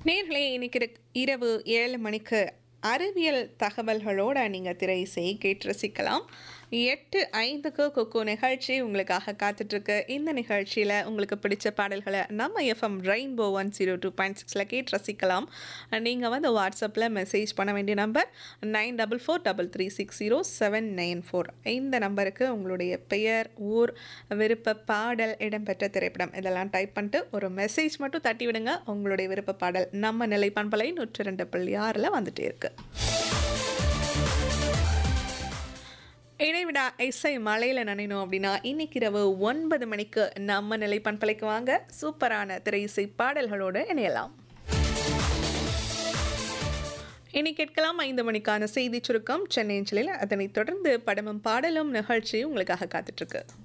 நேர்களே இன்னைக்கு இரு- இரவு ஏழு மணிக்கு அறிவியல் தகவல்களோட நீங்கள் திரை இசையை கேட்டு ரசிக்கலாம் எட்டு ஐந்துக்கு குக்கு நிகழ்ச்சி உங்களுக்காக காத்துட்ருக்கு இந்த நிகழ்ச்சியில் உங்களுக்கு பிடிச்ச பாடல்களை நம்ம FM rainbow one zero two point சிக்ஸில் கேட்டு ரசிக்கலாம் நீங்கள் வந்து வாட்ஸ்அப்பில் மெசேஜ் பண்ண வேண்டிய number nine double four double three six zero seven nine four இந்த நம்பருக்கு உங்களுடைய பெயர் ஊர் விருப்ப பாடல் இடம்பெற்ற திரைப்படம் இதெல்லாம் டைப் பண்ணிட்டு ஒரு மெசேஜ் மட்டும் தட்டி விடுங்க உங்களுடைய விருப்ப பாடல் நம்ம நிலைப்பான்பலை நூற்றி ரெண்டு புள்ளி ஆறில் வந்துட்டே இருக்கு இடைவிடா இசை மலையில் நனையணும் அப்படின்னா இன்னைக்கு இரவு ஒன்பது மணிக்கு நம்ம நிலைப்பண்பலைக்கு வாங்க சூப்பரான திரை இசை பாடல்களோடு இணையலாம் இனி கேட்கலாம் ஐந்து மணிக்கான செய்தி சுருக்கம் சென்னை அஞ்சலில் அதனைத் தொடர்ந்து படமும் பாடலும் நிகழ்ச்சி உங்களுக்காக காத்துட்ருக்கு